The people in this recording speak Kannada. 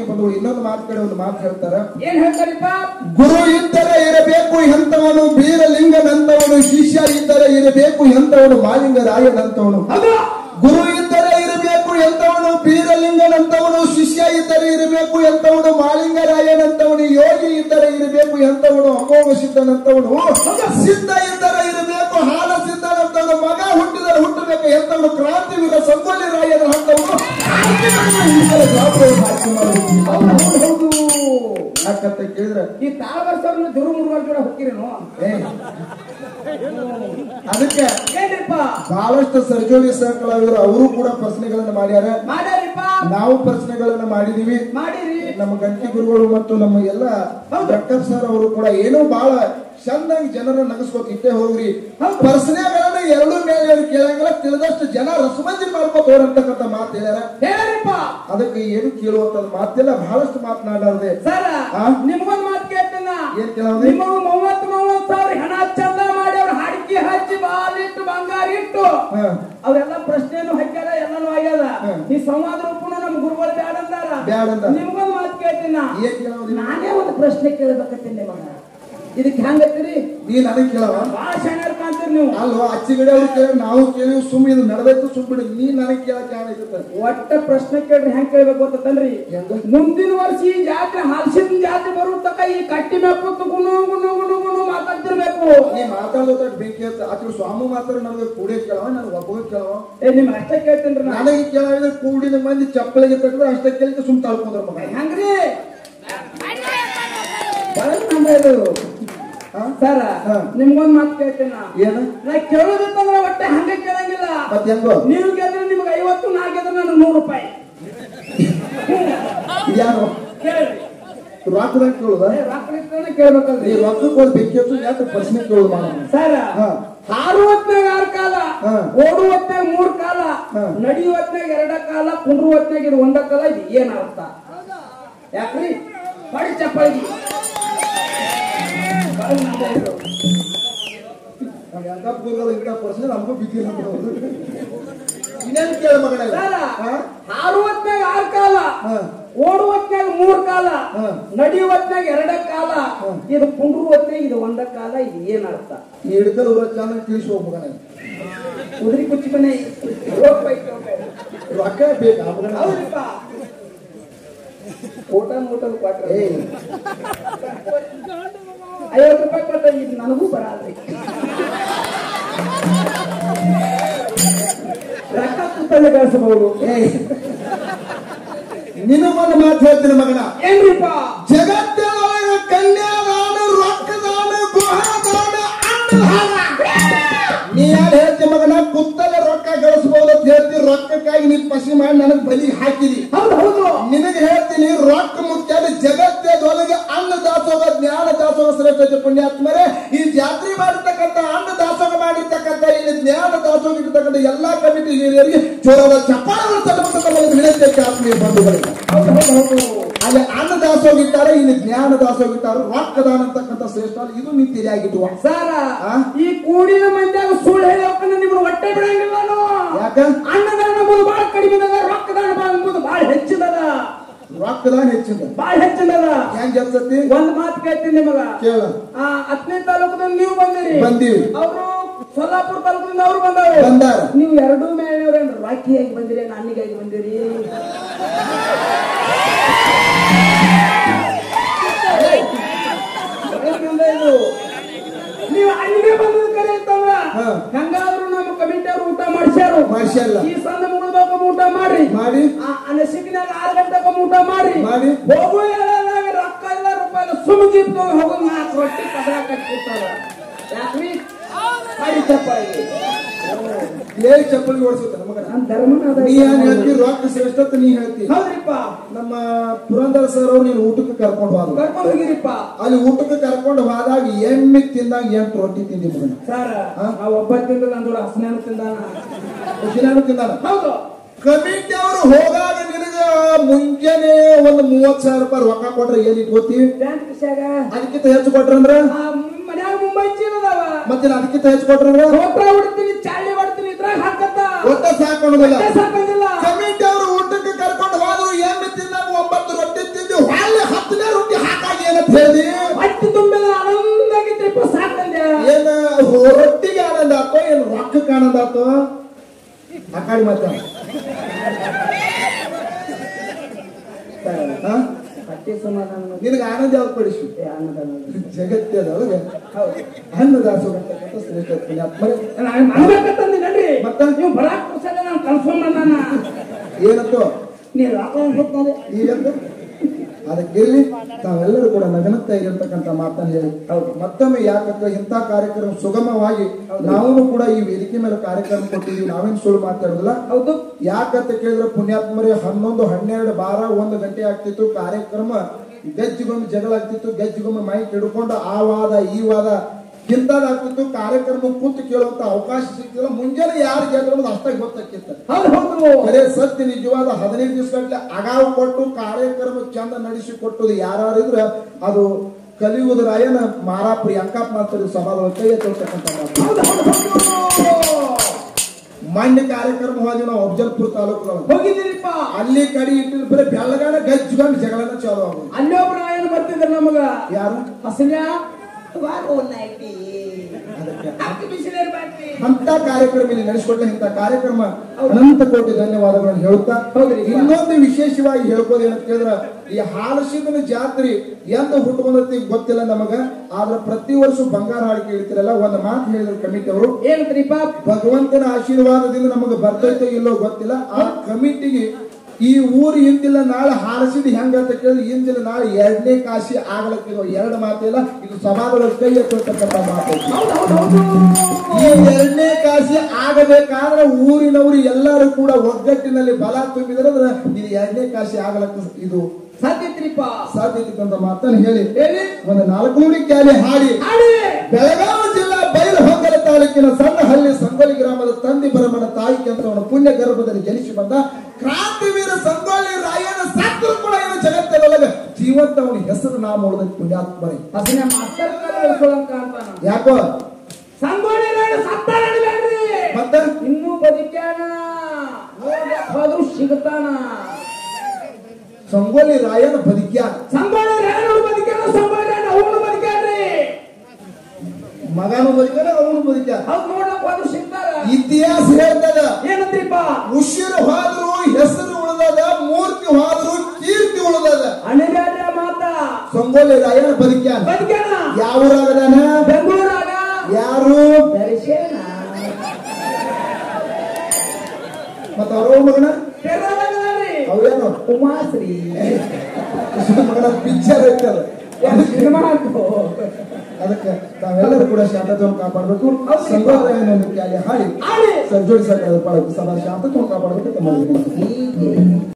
ಆತ್ಮೀಯ ಬಂಧುಗಳು ಇನ್ನೊಂದು ಮಾತು ಕಡೆ ಒಂದು ಮಾತು ಹೇಳ್ತಾರ ಏನ್ ಹೇಳ್ತಾರಿಪ್ಪ ಗುರು ಇದ್ದರೆ ಇರಬೇಕು ಎಂತವನು ಬೀರಲಿಂಗನಂತವನು ಶಿಷ್ಯ ಇದ್ದರೆ ಇರಬೇಕು ಎಂತವನು ಮಾಲಿಂಗರಾಯನಂತವನು ಹೌದು ಗುರು ಇದ್ದರೆ ಇರಬೇಕು ಎಂತವನು ಬೀರಲಿಂಗನಂತವನು ಶಿಷ್ಯ ಇದ್ದರೆ ಇರಬೇಕು ಎಂತವನು ಮಾಲಿಂಗರಾಯನಂತವನು ಯೋಗಿ ಇದ್ದರೆ ಇರಬೇಕು ಎಂತವನು ಅಮೋಘ ಸಿದ್ಧನಂತವನು ಸಿದ್ಧ ಇದ್ದರೆ ಇರಬೇಕು ಹಾಲ ಸಿದ್ಧನಂತವನು ಮಗ ಹುಟ್ಟಿದರೆ ಹುಟ್ಟಬೇಕು ಎಂತವನು ಕ್ರಾಂತಿವೀರ ಸಂಗೊಳ್ಳಿ ರಾಯನ ಅಂತವನು ಹೌದು ಹೌದು ಯಾಕಂತ ಕೇಳಿದ್ರೆ ಈ ತಾಳ ವರ್ಷವನ್ನು ದುರು ಮುರುಗಳ ಜೋಡ ಹೋಗಿರೇನು ಏ, ಅದಕ್ಕೆ ಏನ್ರಿಪ್ಪ ಬಹಳಷ್ಟು ಸರ್ಜೋಳಿ ಸಹಕಲಾವಿದರು ಅವರು ಕೂಡ ಪ್ರಶ್ನೆಗಳನ್ನ ಮಾಡ್ಯಾರ ಮಾಡ್ಯಾರಿಪ್ಪ ನಾವು ಪ್ರಶ್ನೆಗಳನ್ನ ಮಾಡಿದೀವಿ ಮಾಡಿರಿ ನಮ್ಮ ಗಂಟಿ ಗುರುಗಳು ಮತ್ತು ನಮ್ಮ ಎಲ್ಲ ಡಾಕ್ಟರ್ ಸರ್ ಅವರು ಕೂಡ ಏನೋ ಬಹಳ ಚಂದಾಗಿ ಜನರ ನಗಸ್ಕೋತ ಇಟ್ಟೆ ಹೋಗ್ರಿ ಪ್ರಶ್ನೆಗಳನ್ನ ಎರಡು ಮೇಲೆ ಅವ್ರು ಕೇಳಂಗಿಲ್ಲ ತಿಳಿದಷ್ಟು ಜನ ರಸಮಂಜಿ ಮಾಡ್ಕೋತ ಹೋರಂತಕ್ಕಂಥ ಮಾತು ಹೇಳ್ಯಾರ ಹೇಳ್ರಿಪ್ಪ ಅದಕ್ಕೆ ಏನು ಕೇಳುವಂತದ್ದು ಮಾತಿಲ್ಲ ಬಹಳಷ್ಟು ಮಾತನಾಡದೆ ಸರ ಆ? ನಿಮ್ಗೊಂದ್ ಮಾತು ಕೇಳ್ತೀನ ಏನ್ ಕೇಳೋದು ನಿಮ್ಮ ಮೂವತ್ತು ಮೂವತ್ತು ಸಾವಿರ ಹಣ ಚಂದ ಮಾಡಿ ಅವ್ರ ಹಾಡಿಕೆ ಹಚ್ಚಿ ಬಾಲಿಟ್ಟು ಬಂಗಾರ ಇಟ್ಟು ಹಾ. ಅವರೆಲ್ಲ ಪ್ರಶ್ನೆನು ಹಾಕ್ಯಾರ ಎಲ್ಲಾನು ಆಗ್ಯಾದ ಹ್ಮ್. ಈ ಸಂವಾದ ರೂಪನು ನಮ್ ಗುರುಗಳು ಬ್ಯಾಡ ಅಂದಾರ ಬ್ಯಾಡ ಅಂದಾರ. ನಿಮ್ಗೊಂದ್ ಮಾತು ಕೇಳ್ತೀನ ಏನ್ ಕೇಳೋದು ನಾನೇ ಒಂದು ಪ್ರಶ್ನೆ ಕೇಳಬೇಕತ್ತೀನಿ ನಿಮಗ ಇದಕ್ಕೆ ಹೆಂಗತ್ತೀರಿ ನೀ ನನಗೆ ಕೇಳವ ಬಾಳ ಶಾಣ್ಯರ್ ಕಾಣ್ತೀರಿ ನೀವು ಅಲ್ವಾ ಅಚ್ಚಿಗಡೆ ಅವ್ರು ಕೇಳಿ ನಾವು ಕೇಳಿ ಸುಮ್ಮನೆ ಇದು ನಡೆದೈತು ಸುಮ್ಮನೆ ನೀ ನನಗೆ ಕೇಳಕ್ಕೆ ಏನಾಯ್ತು ಒಟ್ಟ ಪ್ರಶ್ನೆ ಕೇಳ್ರಿ ಹೆಂಗ್ ಕೇಳ್ಬೇಕು ಗೊತ್ತಂದ್ರಿ ಹೆಂಗ? ಮುಂದಿನ ವರ್ಷ ಈ ಜಾತ್ರೆ ಹಾಲ್ಸಿದ ಜಾತ್ರೆ ಬರೋ ತಕ ಈ ಕಟ್ಟಿ ಮೇಲೆ ಕೂತು ಗುಣು ಗುಣು ಗುಣು ಗುಣು ಮಾತಾಡ್ತಿರ್ಬೇಕು ನೀ ಮಾತಾಡೋದ ಬೆಂಕಿ ಅಂತ ಆತರ ಸ್ವಾಮಿ ಮಾತ್ರ ನಮಗೆ ಕೂಡಿ ಕೇಳವ ನನಗೆ ಒಬ್ಬ ಕೇಳವ ಏ ನಿಮ್ ಅಷ್ಟೇ ಕೇಳ್ತೇನ್ರಿ ನಾ ನನಗೆ ಕೇಳಿದ್ರೆ ಕೂಡಿನ ಮಂದಿ ಚಪ್ಪಲಿಗೆ ತಗೊಂಡ್ರೆ ಅಷ್ಟೇ ಕೇಳಿದ್ರೆ ಸುಮ್ ತಳ್ಕೊಂಡ್ರ ಮಗ ಹೆಂಗ್ರಿ ಬಹಳ ನಂಬ ಇದು ಹಾ? ಸರ ಹಾ. ನಿಮ್ಗೊಂದ್ ಮಾತು ಕೇಳ್ತೇನೆ ನಾ. ಏನು ನಾ ಕೇಳೋದಿತ್ತಂದ್ರೆ ಒಟ್ಟೆ ಹಂಗೆ ಕೇಳಂಗಿಲ್ಲ ಮತ್ತೆ ಹೆಂಗೋ ನೀವು ಗೆದ್ರೆ ನಿಮ್ಗೆ ಐವತ್ತು ನಾ ಗೆದ್ರೆ ನನಗೆ ನೂರು ರೂಪಾಯಿ ಯಾರು ಕೇಳ್ರಿ ರೊಕ್ಕದಾಗ ಕೇಳುದ ಏ, ರೊಕ್ಕ ಇತ್ತಂದ್ರೆ ಕೇಳ್ಬೇಕಲ್ರಿ ಈ ರೊಕ್ಕಕ್ಕೆ ಒಂದು ಬೆಂಕಿ ಹಚ್ಚು ಯಾಕೆ ಪ್ರಶ್ನೆ ಕೇಳುದು ಮಾಡೋಣ ಸರ ಹಾ. ಹಾರುವತ್ನಾಗ ಆರು ಕಾಲ ಹಾ. ಓಡುವತ್ನಾಗ ಮೂರ್ ಕಾಲ ಹಾ. ನಡೆಯುವತ್ನಾಗ ಎರಡ ಕಾಲ ಕುಂಡ್ರುವತ್ನಾಗ ಇದು ಒಂದ ಕಾಲ ಇದು ಏನ್ ಅರ್ಥ ಯಾಕ್ರಿ ಮಾಡಿ ಚಪ್ಪಾಳಿ ಎಂತ ಪೂರ್ವದ ಇಂಥ ಪ್ರಶ್ನೆ ನಮಗೂ ಬಿದ್ದಿಲ್ಲ ಬಿಡೋದು. ಇನ್ನೇನ್ ಕೇಳ ಮಗನ ಸರ ಹಾರುವತ್ನಾಗ ಆರು ಕಾಲ ಹಾ. ಓಡುವತ್ನಾಗ ಮೂರ್ ಕಾಲ ಹಾ. ನಡೆಯುವತ್ನಾಗ ಎರಡ ಕಾಲ ಹಾ. ಇದು ಕುಂಡ್ರುವತ್ನಾಗ ಇದು ಒಂದ ಕಾಲ ಇದು ಏನ್ ಅರ್ಥ ಈ ಹಿಡ್ಕಲ್ ಊರ ಚೆನ್ನಾಗಿ ತಿಳಿಸಿ ಹೋಗ್ ಮಗನ ಕುದುರೆ ಕುಚ್ಚಿ ಮನೆ ರೋಗ್ ಬೈಕ್ ರೊಕ್ಕ ಬೇಕಾ ಮಗನ ಹೌದಪ್ಪ ಊಟ ಊಟ ಕೊಟ್ರೆ ಏಯ್ ಐವತ್ತು ರೂಪಾಯಿ ಕೊಟ್ಟ ಇದು ನನಗೂ ಬರಲ್ರಿ ರೊಕ್ಕ ಕುತ್ತಲ್ಲಿ ಕಳಿಸಬಹುದು ಏಯ್ ನಿನಗೊಂದು ಮಾತು ಹೇಳ್ತೀನಿ ಮಗನ ಏನ್ರಿಪ್ಪ ಜಗತ್ತಿನೊಳಗೆ ಕನ್ಯಾದಾನ ರೊಕ್ಕದಾನ ಗುಹಾದಾನ ಅನ್ನದಾನ ನೀ ಯಾರು ಹೇಳ್ತಿ ಮಗನ ಕುತ್ತಲೆ ರೊಕ್ಕ ಗಳಿಸಬಹುದು ಅಂತ ಹೇಳ್ತಿ ರೊಕ್ಕಕ್ಕಾಗಿ ನೀ ಪಸಿ ಮಾಡಿ ನನಗೆ ಬಲಿ ಹಾಕಿದಿ ಹೌದು ಹೌದು ನಿನಗೆ ಹೇಳ್ತೀನಿ ರೊಕ್ಕ ಮುಖ್ಯ ಅಲ್ಲ ಜಗತ್ತದೊಳಗೆ ಅನ್ನ ದಾಸೋಹ ಜ್ಞಾನ ದಾಸೋಹ ಶ್ರೇಷ್ಠತೆ ಪುಣ್ಯಾತ್ಮರೇ ಈ ಜಾತ್ರೆ ಮಾಡಿರ್ತಕ್ಕಂಥ ಅನ್ನ ದಾಸೋಹ ಮಾಡಿರ್ತಕ್ಕಂಥ ಇಲ್ಲಿ ಜ್ಞಾನ ದಾಸೋಹ ಇರ್ತಕ್ಕಂಥ ಎಲ್ಲಾ ಕಮಿಟಿ ಹಿರಿಯರಿಗೆ ಚೋರದ ಚಪ್ಪಾಳಗಳು ತಟ್ಟಬೇಕು ವಿನಂತಿ ಆತ್ಮೀಯ ಬಂಧುಗಳಿಗೆ ಹೌದು ಹೌದು ಹೌದು ಅಲ್ಲಿ ಅನ್ನ ದಾಸೋಹ ಇಟ್ಟಾರೆ ಇಲ್ಲಿ ಜ್ಞಾನ ದಾಸೋಹ ಇಟ್ಟಾರೆ ರೊಕ್ಕದಾನ ಅಂತಕ್ಕಂಥ ಶ್ರೇಷ್ಠ ಅಲ್ಲ, ಇದು ನೀ ತಿಳಿಯಾಗಿಟ್ಟುವ ಸಾರ ಆ? ಈ ಕೂಡಿನ ಮಂದಿಯಾಗ ಸುಳ್ಳು ಹೇಳಿ ಹೋಗ್ಕೊಂಡು ನಿಮ್ಗೆ ಹೊಟ್ಟೆ ಬಿಡಂಗಿಲ್ಲ ನಾನು ಯಾಕ ಅನ್ನದಾನ ಎಂಬುದು ಬಹಳ ಕಡಿಮೆ ಅದ ರೊಕ್ಕದಾನ ಬಾ ಎಂಬುದು ಬಹಳ ಹೆಚ್ಚಿನದ ರೊಕ್ಕದಾನ ಹೆಚ್ಚಿಂದ ಬಹಳ ಹೆಚ್ಚಿನದ ಹೆಂಗ್ ಹೆಚ್ಚತಿ ಒಂದ್ ಮಾತು ಕೇಳ್ತೀನಿ ನಿಮಗ ಕೇಳ ಆ ಹತ್ತನೇ ತಾಲೂಕದಲ್ಲಿ ನೀವು ಬಂದಿರಿ ಬಂದೀವಿ. ಅವರು ಸೊಲ್ಲಾಪುರ ತಾಲೂಕಿನಿಂದ ಅವ್ರು ಬಂದವರು ಬಂದಾರ. ನೀವು ಎರಡೂ ಮೇಳೆಯವ್ರೇನ್ ರಾಖಿಯಾಗಿ ಬಂದಿರಿ ನಾನಿಗಾಗಿ ಬಂದಿರಿ ಯಾಕಂದ್ರೆ ಇದು ನೀವು ಅಲ್ಲಿಗೆ ಬಂದದ ಕರೆ ಅಂತಂದ್ರ ಹಾ. ಹಂಗಾದ್ರೂ ನಮ್ಮ ಕಮಿಟಿ ಅವರು ಊಟ ಮಾಡ್ಸ್ಯಾರು ಮಾಡ್ಸ್ಯಾರಲ್ಲ. ಈ ಸಂದ ಮುಗಿದ್ಬೇಕು ಊಟ ಮಾಡ್ರಿ ಮಾಡಿ ಆ ನಸಿಕಿನಾಗ ಆರು ಗಂಟೆಗೆ ಊಟ ಮಾಡ್ರಿ ಮಾಡಿ. ಹೋಗು ಹೇಳದಾಗ ರೊಕ್ಕ ಇಲ್ಲ ರೂಪಾಯಿ ಇಲ್ಲ ಸುಮ್ ಜೀಪ್ ಹೋಗೋ ನಾಲ್ಕು ರೊಟ್ಟಿ ಪದರ ಕಟ್ಬಿಡ್ತಾರ ಯಾಕ್ರಿ ಮಾಡಿ ಚಪ್ಪಾಳಿ ಏ ಚಪ್ಪಲಿ ಓಡಿಸುತ್ತೆ ನಮಗನ ನಮ್ ಧರ್ಮನಾದ ನೀ ಏನ್ ಹೇಳ್ತಿ ರೊಕ್ಕ ಶ್ರೇಷ್ಠತೆ ನೀ ಹೇಳ್ತಿ ಹೌದ್ರಿಪ್ಪ ನಮ್ಮ ಪುರಂದರ ಸರ್ ಅವ್ರು ನೀನು ಊಟಕ್ಕೆ ಕರ್ಕೊಂಡು ಹೋದ್ರು ಕರ್ಕೊಂಡು ಹೋಗಿರಿಪ್ಪ ಅಲ್ಲಿ ಊಟಕ್ಕೆ ಕರ್ಕೊಂಡು ಹೋದಾಗ ಎಮ್ಮಿ ತಿಂದಾಗ ಎಂಟು ರೊಟ್ಟಿ ತಿಂದಿ ಮಗನ ಸರ್ ಹಾ? ನಾವ್ ಒಬ್ಬ ತಿಂದಿಲ್ಲ ನಂದೋಡ ಹಸನೇನು ತಿಂದಾನ ಖುಷಿನಾನು ತಿಂದಾನ ಹೌದು ಕಮಿಟಿ ಅವರು ಹೋದಾಗ ನಿನಗ ಮುಂಜಾನೆ ಒಂದು ಮೂವತ್ ಸಾವಿರ ರೂಪಾಯಿ ರೊಕ್ಕ ಕೊಟ್ರೆ ಏನ್ ಇಟ್ಕೋತಿ ಬ್ಯಾಂಕ್ ಕಿಶಾಗ ಅದಕ್ಕಿಂತ ಹೆಚ್ಚು ಕೊಟ್ರಂದ್ರ ಮನ್ಯಾಗ ಮುಂಬೈ ಚೀನದವ ಮತ್ತೆ ಅದಕ್ಕಿಂತ ಹೆಚ್ಚು ಕೊಟ್ರಂದ್ರ ಗೋತ್ರ ಹೊಡ್ತೀನಿ ಚಾಳಿ ಹೊಡ್ತೀನಿ ಇದ್ರಾಗ ಹಾಕತ್ತ ಒಟ್ಟ ಸಾಕೊಂಡಿಲ್ಲ ಹೊಟ್ಟೆ ಸಾಕಂಗಿಲ್ಲ ಕಮಿಟಿ ಅವರು ಊಟಕ್ಕೆ ಕರ್ಕೊಂಡು ಹೋದ್ರು ಎಮ್ಮಿ ತಿಂದಾಗ ಒಂಬತ್ತು ರೊಟ್ಟಿ ತಿಂದು ಹಾಡಿ ಮಾತಾಡ ಹಾ ಹೊಟ್ಟೆ ಸಮಾಧಾನ ಮಾಡಿ. ನಿನಗೆ ಆನಂದ ಯಾವ್ದು ಪಡಿಸು ಏ, ಅನ್ನದಾನ. ಜಗತ್ತೇ ಅದ ಹೌದು. ಅನ್ನದಾಸು ಅಂತಕ್ಕಂಥ ಶ್ರೇಷ್ಠ ಪುಣ್ಯಾತ್ಮರೇ ನಾನು ಮಾಡ್ಬೇಕಂತಂದಿ ನಡ್ರಿ ಮತ್ತ? ನೀವು ಬರಾಕ್ ಕುಸಲ ನಾನು ಕನ್ಫರ್ಮ್ ಮಾಡಾನ ಏನಂತೋ ನೀವು ರೊಕ್ಕ ಹೋಗ್ತಾರೆ ಈಗಂತ ಅದಕ್ಕಿರ್ಲಿ ತಾವೆಲ್ಲರೂ ಕೂಡ ನಗನಗ್ತಾ ಇರತಕ್ಕಂಥ ಮಾತನ್ನು ಹೇಳಿ ಹೌದು ಮತ್ತೊಮ್ಮೆ ಯಾಕಂದ್ರೆ ಇಂಥ ಕಾರ್ಯಕ್ರಮ ಸುಗಮವಾಗಿ ನಾವು ಕೂಡ ಈ ವೇದಿಕೆ ಮೇಲೆ ಕಾರ್ಯಕ್ರಮ ಕೊಟ್ಟಿದ್ದೀವಿ ನಾವೇನು ಸುಳ್ಳು ಮಾತಾಡೋದಿಲ್ಲ ಹೌದು ಯಾಕಂತ ಕೇಳಿದ್ರೆ ಪುಣ್ಯಾತ್ಮರೇ ಹನ್ನೊಂದು ಹನ್ನೆರಡು ಬಾರ ಒಂದು ಗಂಟೆ ಆಗ್ತಿತ್ತು ಕಾರ್ಯಕ್ರಮ ಗಜ್ಜಿಗೊಮ್ಮೆ ಜಗಳ ಆಗ್ತಿತ್ತು ಗಜ್ಜಿಗೊಮ್ಮೆ ಮೈಕ್ ಹಿಡ್ಕೊಂಡು ಆ ವಾದ ಈ ವಾದ ಇಂಥದ್ದಾಗ್ತಿತ್ತು ಕಾರ್ಯಕ್ರಮ ಕೂತು ಕೇಳುವಂತ ಅವಕಾಶ ಸಿಗ್ತಿಲ್ಲ ಮುಂಜಾನೆ ಯಾರು ಗೆದ್ರು ಅಷ್ಟಾಗಿ ಗೊತ್ತಾಕಿತ್ತು ಹೌದು ಹೌದು ಬರೇ ಸತ್ಯ ನಿಜವಾದ ಹದಿನೈದು ದಿವಸಗಟ್ಟಲೆ ಅಗಾವು ಕೊಟ್ಟು ಕಾರ್ಯಕ್ರಮ ಚಂದ ನಡೆಸಿ ಕೊಟ್ಟದು ಯಾರಿದ್ರೆ ಅದು ಕಲಿಯುವುದು ರಾಯನ ಮಾರಾಪ್ರಿ ಅಂಕಾಪ್ ಮಾಡ್ತಾರೆ ಸಭಾದ ಕೈ ಎತ್ತತಕ್ಕಂಥ ಮಾತು. ಹೌದು ಹೌದು ಹೌದು ಮಾನ್ಯ ಕಾರ್ಯಕ್ರಮ ಹೋಗಿ ನಾವು ಅಫಜಲ್ಪುರ ತಾಲೂಕು ಹೋಗಿದ್ದೀರಿಪ್ಪ ಅಲ್ಲಿ ಕಡಿ ಇಟ್ಟಿದ್ದು ಬರೀ ಬೆಳಗಾನ ಗಜ್ಜುಗಂಡು ಜಗಳನ ಚಾಲು ಆಗೋದು ಅಲ್ಲಿ ಒಬ್ರು ಏನು ಬರ್ತಿದ್ರು ನಮಗ ಯಾರು ಹಸನ್ಯಾ ಅದಕ್ಕೆ ಅಕ್ಕಿ ಬಿಸಿಲೇರು ಬಾಟ್ಲಿ ಅಂತ ಕಾರ್ಯಕ್ರಮ ಇಲ್ಲಿ ನಡೆಸಿಕೊಟ್ಟ ಇಂಥ ಕಾರ್ಯಕ್ರಮ ಅನಂತ ಕೋಟಿ ಧನ್ಯವಾದಗಳನ್ನು ಹೇಳುತ್ತಾ ಹೌದ್ರಿ. ಇನ್ನೊಂದು ವಿಶೇಷವಾಗಿ ಹೇಳ್ಬೋದು ಏನಂತ ಕೇಳಿದ್ರ ಈ ಹಾಲಸಿದನ ಜಾತ್ರೆ ಎಂದು ಹುಟ್ಟು ಬಂದತಿ ಗೊತ್ತಿಲ್ಲ ನಮಗ ಆದ್ರೆ ಪ್ರತಿ ವರ್ಷ ಬಂಗಾರ ಹಾಡಿಕೆ ಹೇಳ್ತಿರಲ್ಲ ಒಂದು ಮಾತು ಹೇಳಿದ್ರು ಕಮಿಟಿ ಅವರು ಏನಂತ್ರಿಪ್ಪ ಭಗವಂತನ ಆಶೀರ್ವಾದದಿಂದ ನಮಗೆ ಬರ್ತೈತೋ ಇಲ್ಲೋ ಗೊತ್ತಿಲ್ಲ ಆ ಕಮಿಟಿಗೆ ಈ ಊರು ಇಂದಿಲ್ಲ ನಾಳೆ ಹಾರಸಿದ್ ಹೆಂಗ ಅಂತ ಕೇಳಿದ್ರೆ ಇಂದಿಲ್ಲ ನಾಳೆ ಎರಡನೇ ಕಾಶಿ ಆಗ್ಲಕ್ಕಿರೋ ಎರಡು ಮಾತಿಲ್ಲ ಇದು ಸಮಾಜದ ಕೈ ಎತ್ತತಕ್ಕಂಥ ಮಾತು ಹೌದು ಹೌದು ಹೌದು ಈ ಎರಡನೇ ಕಾಶಿ ಆಗಬೇಕಾದ್ರೆ ಊರಿನವರು ಎಲ್ಲರೂ ಕೂಡ ಒಗ್ಗಟ್ಟಿನಲ್ಲಿ ಬಲ ತುಂಬಿದ್ರೆ ಅಂದ್ರೆ ಇದು ಎರಡನೇ ಕಾಶಿ ಆಗಲಕ್ಕ ಇದು ಸಾಧ್ಯತ್ರಿಪ್ಪ ಸಾಧ್ಯತೆ ಅಂತ ಮಾತನ್ನು ಹೇಳಿ ಹೇಳಿ ಒಂದು ನಾಲ್ಕು ನುಡಿ ಕ್ಯಾಲಿ ಹಾಡಿ ಆಡಿ ಬೆಳಗಾವಿ ಜಿಲ್ಲಾ ಬೈಲಹೊಂಗಲ ತಾಲೂಕಿನ ಸಣ್ಣಹಳ್ಳಿ ಸಂಗೊಳ್ಳಿ ಗ್ರಾಮದ ತಂದೆ ಬರಮನ ತಾಯಿ ಕೆಂಪವನ ಪುಣ್ಯ ಗರ್ಭದಲ್ಲಿ ಜನಿಸಿ ಬಂದ ಕ್ರಾಂತಿವೀರ ಸಂಗೊಳ್ಳಿ ರಾಯನ ಸತ್ರು ಕೂಡ ಏನು ಜಗತ್ತದೊಳಗೆ ಜೀವಂತ ಅವನ ಹೆಸರು ನಾ ಮಾಡೋದಕ್ಕೆ ಪುಣ್ಯಾತ್ಮರೇ ಅದನ್ನ ಮಾಸ್ತರ್ ಕಳ್ಸೋಳಂಕ ಅಂತಾನ ಯಾಕೋ ಸಂಗೋಳಿ ರಾಯಣ ಸತ್ತ ನಡಿಬೇಡ್ರಿ ಮತ್ತೆ ಇನ್ನೂ ಬದುಕ್ಯಾನ ನೋಡ್ಯಾಕ್ ಹೋದ್ರು ಸಿಗ್ತಾನ ಸಂಗೊಳ್ಳಿ ರಾಯನ ಬದುಕ್ಯಾನ ಸಂಗೋಳಿ ರಾಯಣ ಬದುಕ್ಯಾನ ಸಂಗೋಳಿ ರಾಯಣ ಅವನು ಬದುಕ್ಯಾನ್ರಿ ಮಗನು ಬದುಕ್ಯಾನ ಅವನು ಬದುಕ್ಯಾನ ಹೌದ್ ನೋಡ್ಲಕ್ ಹೋದ್ರು ಸಿಗ್ತಾರ ಇತಿಹಾಸ ಹೇಳ್ತದ ಏನಂತ್ರಿಪ್ಪ ಉಸಿರು ಹೋದ್ರು ಹೆಸರು ಉಳಿದದ ಮೂರ್ತಿ ಹೋದ್ರು ಕೀರ್ತಿ ಉಳಿದದ ಅಣಿಬ್ಯಾಡ್ರ ಮಾತ ಸಂಗೊಳ್ಳಿ ರಾಯನ ಬದುಕ್ಯಾನ ಬದುಕ್ಯಾನ ಯಾವ ಊರಾಗದಾನ ಬೆಂಗಳೂರಾಗ ಯಾರು ದರ್ಶನ ಮತ್ತ ಅವ್ರ ಮಗನ ಕೇರಳದಾಗದಾರ್ರಿ. ಅವ್ರೇನು ಉಮಾಶ್ರೀ ಮಗನ ಪಿಕ್ಚರ್ ಐತಲ್ಲ ಸಿನಿಮಾ ಹಾಕು ಅದಕ್ಕೆ ತಾವೆಲ್ಲರೂ ಕೂಡ ಶಾಂತತೆಯನ್ನು ಕಾಪಾಡಬೇಕು ಸಂಗೋದಾಯನ ಒಂದು ಕ್ಯಾಲಿ ಹಾಡಿ ಆಡಿ ಸರ್ ಜೋಡಿಸಬೇಕಾದ ಸದಾ ಶಾಂತತೆಯನ್ನು ಕಾಪಾಡಬೇಕು ತಮ್ಮ ಹೀಗೆ